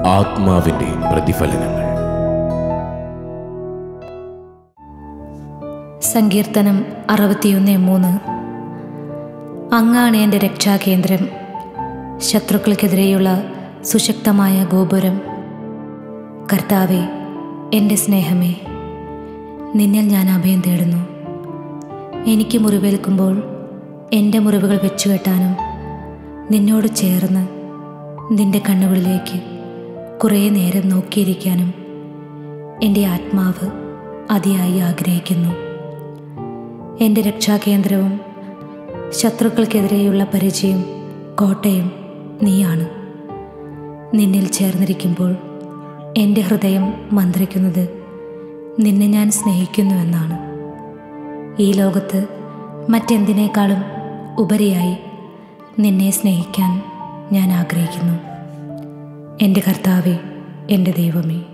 ആത്മാവിന്റെ പ്രതിഫലനങ്ങൾ സങ്കീർത്തനം അറുപത്തിയൊന്ന് മൂന്ന് അങ്ങാണ് എൻ്റെ രക്ഷാകേന്ദ്രം ശത്രുക്കൾക്കെതിരെയുള്ള സുശക്തമായ ഗോപുരം കർത്താവെ എൻ്റെ സ്നേഹമേ നിന്നിൽ ഞാൻ അഭയം തേടുന്നു എനിക്ക് മുറിവേൽക്കുമ്പോൾ എൻ്റെ മുറിവുകൾ വെച്ചുകെട്ടാനും നിന്നോട് ചേർന്ന് നിന്റെ കണ്ണുകളിലേക്ക് കുറേ നേരം നോക്കിയിരിക്കാനും എൻ്റെ ആത്മാവ് അതിയായി ആഗ്രഹിക്കുന്നു എൻ്റെ രക്ഷാകേന്ദ്രവും ശത്രുക്കൾക്കെതിരെയുള്ള പരിചയം കോട്ടയും നീയാണ് നിന്നിൽ ചേർന്നിരിക്കുമ്പോൾ എൻ്റെ ഹൃദയം മന്ത്രിക്കുന്നത് നിന്നെ ഞാൻ സ്നേഹിക്കുന്നുവെന്നാണ് ഈ ലോകത്ത് മറ്റെന്തിനേക്കാളും ഉപരിയായി നിന്നെ സ്നേഹിക്കാൻ ഞാൻ ആഗ്രഹിക്കുന്നു എൻ്റെ കർത്താവെ എൻ്റെ ദൈവമേ